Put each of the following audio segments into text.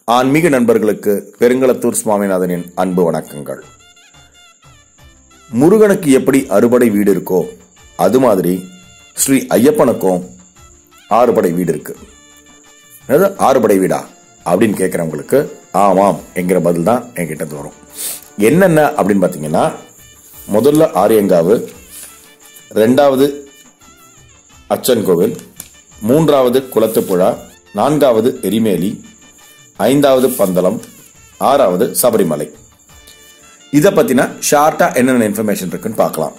ஆன்மீக நண்பர்களுக்கு பெருங்களத்தூர் சுவாமிநாதனின் அன்பு வணக்கங்கள் முருகனுக்கு எப்படி அறுபடை வீடு இருக்கோ அது மாதிரி ஸ்ரீ ஐயப்பனுக்கும் ஆறுபடை வீடு இருக்கு என்னது ஆறுபடை வீடா அப்படின்னு கேட்குறவங்களுக்கு ஆமாம் என்கிற பதில் தான் என்கிட்ட இருந்து வரும் என்னென்ன அப்படின்னு பார்த்தீங்கன்னா முதல்ல ஆரியங்காவு ரெண்டாவது அச்சன் கோவில் மூன்றாவது குளத்துப்புழா நான்காவது எரிமேலி ஐந்தாவது பந்தளம் ஆறாவது சபரிமலை இதை பத்தின ஷார்ட்டா என்னென்ன இன்ஃபர்மேஷன் இருக்குன்னு பார்க்கலாம்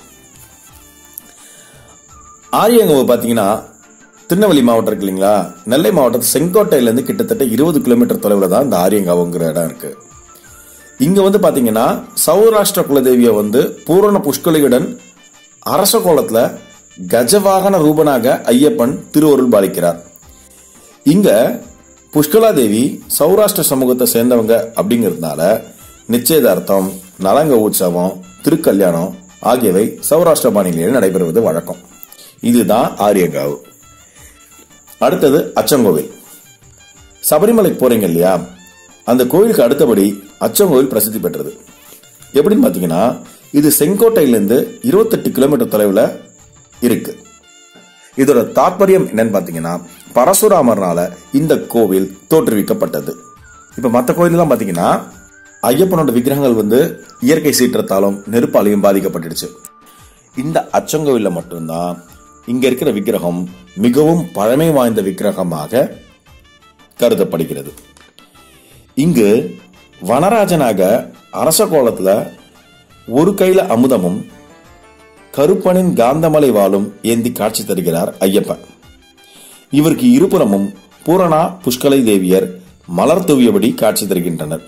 ஆரியங்காவு பார்த்தீங்கன்னா திருநெல்வேலி மாவட்டம் இருக்கு இல்லைங்களா நெல்லை மாவட்டத்து செங்கோட்டையிலேருந்து கிட்டத்தட்ட இருபது கிலோமீட்டர் தொலைவில் தான் இந்த ஆரியங்காவுங்கிற இடம் இருக்கு இங்க வந்து பாத்தீங்கன்னா சௌராஷ்டிர குலதேவியை வந்து பூரண புஷ்கலியுடன் அரச கோலத்துல கஜவாகன ரூபனாக ஐயப்பன் திருவருள் பாலிக்கிறார் இங்க புஷ்கலா தேவி சௌராஷ்டிர சமூகத்தை சேர்ந்தவங்க அப்படிங்கிறதுனால நிச்சயதார்த்தம் நலங்க உற்சவம் திருக்கல்யாணம் ஆகியவை சௌராஷ்டிர பாணியிலேயே நடைபெறுவது வழக்கம் இதுதான் ஆரியங்காவு அடுத்தது அச்சங்கோவில் சபரிமலைக்கு போறீங்க இல்லையா அந்த கோயிலுக்கு அடுத்தபடி அச்சங்கோவில் பிரசித்தி பெற்றது எப்படின்னு பார்த்தீங்கன்னா இது செங்கோட்டையிலேருந்து இருபத்தெட்டு கிலோமீட்டர் தொலைவில் இருக்கு இதோட தாற்பயம் என்னன்னு பார்த்தீங்கன்னா பரசுராமர்னால இந்த கோவில் தோற்றுவிக்கப்பட்டது இப்போ மற்ற கோயிலெல்லாம் பார்த்தீங்கன்னா ஐயப்பனோட விக்கிரகங்கள் வந்து இயற்கை சீற்றத்தாலும் நெருப்பாலையும் பாதிக்கப்பட்டுடுச்சு இந்த அச்சங்கோவில்ல மட்டும்தான் இங்க இருக்கிற விக்கிரகம் மிகவும் பழமை வாய்ந்த விக்கிரகமாக கருதப்படுகிறது இங்கு வனராஜனாக அரச கோலத்துல ஒரு கையில அமுதமும் கருப்பனின் காந்தமலை வாளும் ஏந்தி காட்சி தருகிறார் ஐயப்பன் இவருக்கு இருபுறமும் பூரணா புஷ்கலை தேவியர் மலர் தூவியபடி காட்சி தருகின்றனர்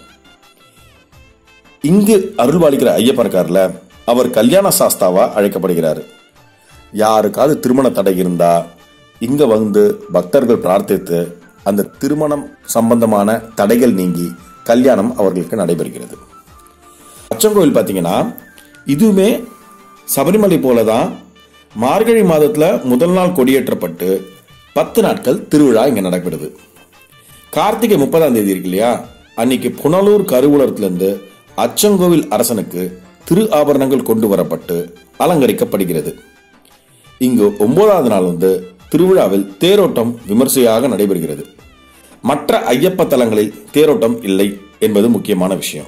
இங்கு அருள்பாலிக்கிற ஐயப்பன் இருக்கார்ல அவர் கல்யாண சாஸ்தாவா அழைக்கப்படுகிறார் யாருக்காவது திருமண தடை இருந்தா இங்க வந்து பக்தர்கள் பிரார்த்தித்து அந்த திருமணம் சம்பந்தமான தடைகள் நீங்கி கல்யாணம் அவர்களுக்கு நடைபெறுகிறது அச்சங்கோவில் பார்த்தீங்கன்னா இதுவுமே சபரிமலை போலதான் மார்கழி மாதத்துல முதல் நாள் கொடியேற்றப்பட்டு பத்து நாட்கள் திருவிழா இங்க நடைபெறுது கார்த்திகை முப்பதாம் தேதி இருக்கு இல்லையா அன்னைக்கு புனலூர் கருவூலத்துல இருந்து அச்சங்கோவில் அரசனுக்கு திரு ஆபரணங்கள் கொண்டு வரப்பட்டு அலங்கரிக்கப்படுகிறது இங்கு ஒன்பதாவது நாள் வந்து திருவிழாவில் தேரோட்டம் விமர்சையாக நடைபெறுகிறது மற்ற ஐயப்ப தலங்களில் தேரோட்டம் இல்லை என்பது முக்கியமான விஷயம்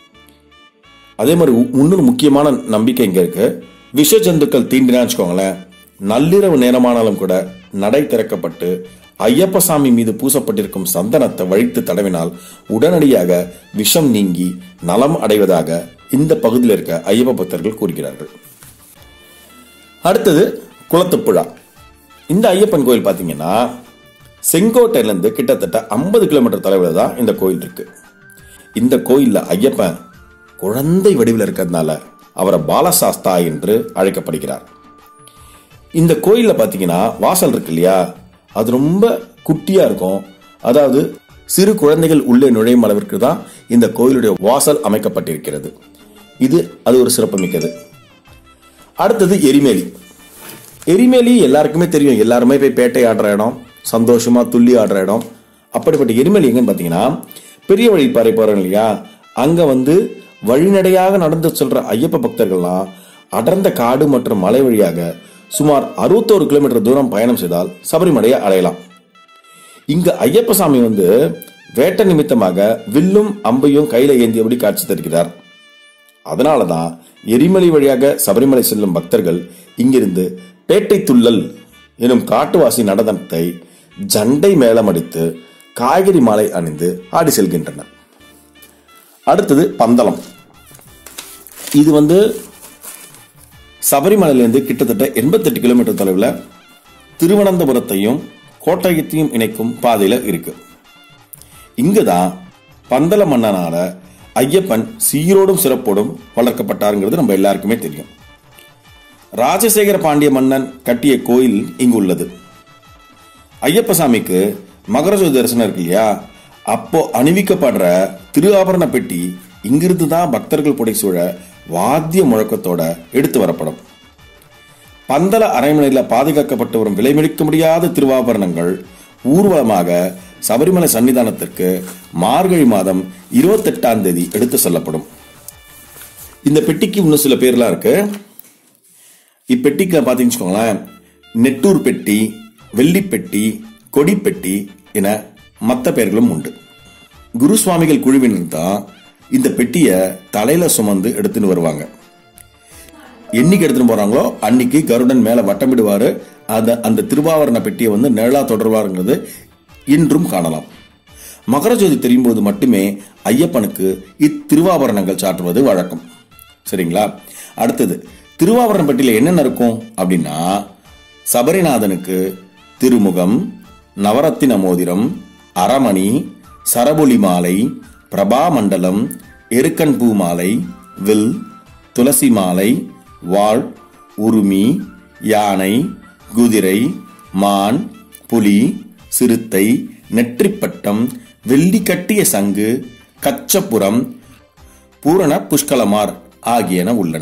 அதே மாதிரி இன்னொரு முக்கியமான நம்பிக்கை இங்க இருக்கு விஷ ஜந்துக்கள் தீண்டினா வச்சுக்கோங்களேன் நள்ளிரவு நேரமானாலும் கூட நடை திறக்கப்பட்டு ஐயப்ப சாமி மீது பூசப்பட்டிருக்கும் சந்தனத்தை வழித்து தடவினால் உடனடியாக விஷம் நீங்கி நலம் அடைவதாக இந்த பகுதியில் இருக்க ஐயப்ப பக்தர்கள் கூறுகிறார்கள் அடுத்தது குளத்துப்புழா இந்த ஐயப்பன் கோயில் பார்த்தீங்கன்னா செங்கோட்டையிலேருந்து கிட்டத்தட்ட ஐம்பது கிலோமீட்டர் தொலைவில் தான் இந்த கோயில் இருக்கு இந்த கோயிலில் ஐயப்பன் குழந்தை வடிவில் இருக்கிறதுனால அவரை பாலசாஸ்தா என்று அழைக்கப்படுகிறார் இந்த கோயிலில் பார்த்தீங்கன்னா வாசல் இருக்கு இல்லையா அது ரொம்ப குட்டியா இருக்கும் அதாவது சிறு குழந்தைகள் உள்ளே நுழையும் அளவிற்கு தான் இந்த கோயிலுடைய வாசல் அமைக்கப்பட்டிருக்கிறது இது அது ஒரு சிறப்புமிக்கது அடுத்தது எரிமேலி எரிமேலி எல்லாருக்குமே தெரியும் எல்லாருமே போய் பேட்டை ஆடுற இடம் சந்தோஷமா துள்ளி ஆடுற இடம் அப்படிப்பட்ட எரிமேலி எங்கன்னு பார்த்தீங்கன்னா பெரிய வழிப்பாறை போறோம் இல்லையா அங்க வந்து வழிநடையாக நடந்து செல்ற ஐயப்ப பக்தர்கள்லாம் அடர்ந்த காடு மற்றும் மலை வழியாக சுமார் அறுபத்தோரு கிலோமீட்டர் தூரம் பயணம் செய்தால் சபரிமலையை அடையலாம் இங்கு ஐயப்ப சாமி வந்து வேட்ட நிமித்தமாக வில்லும் அம்பையும் கையில ஏந்தியபடி காட்சி தருகிறார் அதனாலதான் எரிமலை வழியாக சபரிமலை செல்லும் பக்தர்கள் இங்கிருந்து பேட்டை துள்ளல் எனும் காட்டுவாசி நடனத்தை ஜண்டை மேளமடித்து காய்கறி மாலை அணிந்து ஆடி செல்கின்றனர் அடுத்தது பந்தளம் இது வந்து சபரிமலையிலிருந்து கிட்டத்தட்ட எண்பத்தெட்டு கிலோமீட்டர் தொலைவில் திருவனந்தபுரத்தையும் கோட்டயத்தையும் இணைக்கும் பாதையில இருக்கு இங்குதான் பந்தல மன்னனால ஐயப்பன் சீரோடும் சிறப்போடும் வளர்க்கப்பட்டாருங்கிறது நம்ம எல்லாருக்குமே தெரியும் ராஜசேகர பாண்டிய மன்னன் கட்டிய கோயில் இங்கு உள்ளது ஐயப்ப சாமிக்கு மகரஜோதி தரிசனம் இருக்கு இல்லையா அப்போ அணிவிக்கப்படுற திரு ஆபரண பெட்டி இங்கிருந்து தான் பக்தர்கள் புடைசூழ வாத்திய முழக்கத்தோட எடுத்து வரப்படும் பந்தல அரண்மனையில் பாதுகாக்கப்பட்டு வரும் விலைமதிக்க முடியாத திருவாபரணங்கள் ஊர்வலமாக சபரிமலை சன்னிதானத்திற்கு மார்கழி மாதம் இருபத்தெட்டாம் தேதி எடுத்து செல்லப்படும் இந்த பெட்டிக்கு இன்னும் சில பேர்லாம் இருக்கு இப்பெட்டிக்கு பார்த்தீங்கன்னு வச்சுக்கோங்களேன் நெட்டூர் பெட்டி வெள்ளிப்பெட்டி கொடிப்பெட்டி என மற்ற பெயர்களும் உண்டு குரு சுவாமிகள் குழுவினர் தான் இந்த பெட்டியை தலையில சுமந்து எடுத்துன்னு வருவாங்க என்னைக்கு எடுத்துன்னு போறாங்களோ அன்னைக்கு கருடன் மேல வட்டமிடுவாரு அந்த அந்த திருவாவரண பெட்டியை வந்து நிழலா தொடர்வாருங்கிறது இன்றும் காணலாம் மகர ஜோதி தெரியும் போது மட்டுமே ஐயப்பனுக்கு இத்திருவாபரணங்கள் சாற்றுவது வழக்கம் சரிங்களா அடுத்தது திருவாபரண பெட்டியில என்னென்ன இருக்கும் அப்படின்னா சபரிநாதனுக்கு திருமுகம் நவரத்தின மோதிரம் அரமணி சரபொலி மாலை பிரபா மண்டலம் எருக்கன் பூ மாலை வில் துளசி மாலை வாள் உருமி யானை குதிரை மான் புலி சிறுத்தை நெற்றிப்பட்டம் வெள்ளி கட்டிய சங்கு கச்சப்புறம் பூரண புஷ்கலமார் ஆகியன உள்ளன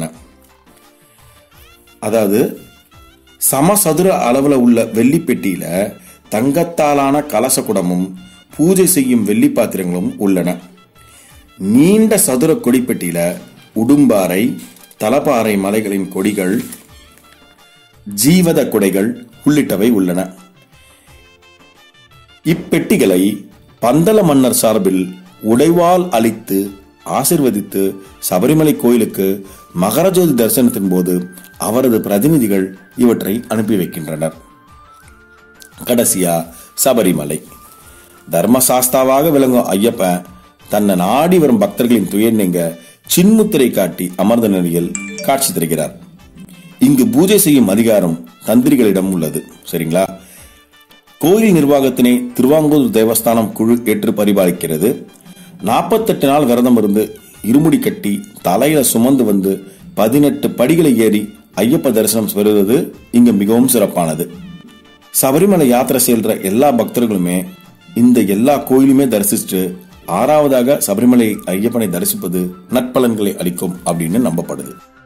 அதாவது சமசதுர அளவுல உள்ள வெள்ளி பெட்டியில தங்கத்தாலான கலச குடமும் பூஜை செய்யும் வெள்ளி பாத்திரங்களும் உள்ளன நீண்ட சதுர கொடிப்பெட்டியில உடும்பாறை தலப்பாறை மலைகளின் கொடிகள் ஜீவத குடைகள் உள்ளிட்டவை உள்ளன இப்பெட்டிகளை பந்தல மன்னர் சார்பில் உடைவால் அளித்து ஆசிர்வதித்து சபரிமலை கோயிலுக்கு மகரஜோதி தரிசனத்தின் போது அவரது பிரதிநிதிகள் இவற்றை அனுப்பி வைக்கின்றனர் கடைசியா சபரிமலை தர்மசாஸ்தாவாக விளங்கும் ஐயப்பன் தன்னை நாடி வரும் பக்தர்களின் துயர் நீங்க சின்முத்திரை காட்டி அமர்ந்த நிலையில் காட்சி தருகிறார் இங்கு பூஜை செய்யும் அதிகாரம் தந்திரிகளிடம் உள்ளது சரிங்களா கோயில் நிர்வாகத்தினை திருவாங்கூர் தேவஸ்தானம் குழு ஏற்று பரிபாலிக்கிறது நாற்பத்தெட்டு நாள் விரதம் இருந்து இருமுடி கட்டி தலையில சுமந்து வந்து பதினெட்டு படிகளை ஏறி ஐயப்ப தரிசனம் பெறுவது இங்கு மிகவும் சிறப்பானது சபரிமலை யாத்திரை செல்ற எல்லா பக்தர்களுமே இந்த எல்லா கோயிலுமே தரிசிச்சுட்டு ஆறாவதாக சபரிமலை ஐயப்பனை தரிசிப்பது நற்பலன்களை அளிக்கும் அப்படின்னு நம்பப்படுது